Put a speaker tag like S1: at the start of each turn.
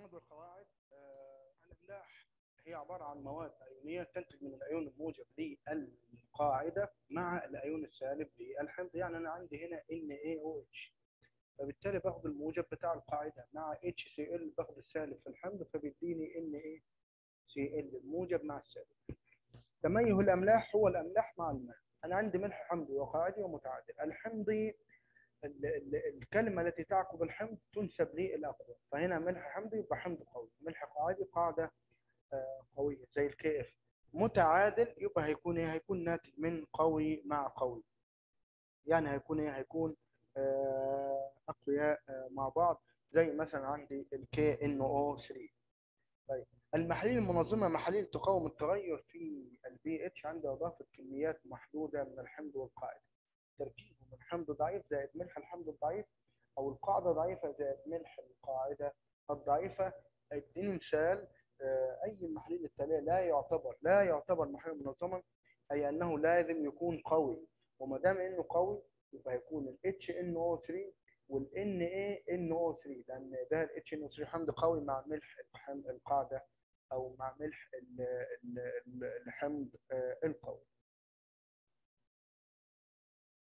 S1: الحمض والقواعد آه، الاملاح هي عباره عن مواد ايونيه تنتج من الايون الموجب للقاعده مع الايون السالب للحمض يعني انا عندي هنا NaOH فبالتالي باخد الموجب بتاع القاعده مع HCl باخد السالب في الحمض فبيديني NaCl الموجب مع السالب تميه الاملاح هو الاملاح مع الماء انا عندي ملح حمضي وقاعدي ومتعادل الحمضي ال- ال- الكلمة التي تعقب الحمض تنسب للأقوى فهنا ملح حمضي يبقى حمض قوي ملح قاعدي قاعدة آه، قوية زي الكي اف متعادل يبقى هيكون ايه هيكون ناتج من قوي مع قوي يعني هيكون ايه هيكون آه، أقوياء آه، مع بعض زي مثلا عندي الكي ان او 3 طيب المحاليل المنظمة محاليل تقاوم التغير في البي اتش عند إضافة كميات محدودة من الحمض والقاعدة تركيبهم الحمض ضعيف زائد ملح الحمض الضعيف او القاعده ضعيفه زائد ملح القاعده الضعيفه اديني مثال آه، اي المحاليل التاليه لا يعتبر لا يعتبر محلول منظما اي انه لازم يكون قوي وما دام انه قوي يبقى هيكون ال HNO3 وال NaNO3 لان ده ال HNO3 حمض قوي مع ملح الحم- القاعده او مع ملح ال- ال- ال- الحمض آه، القوي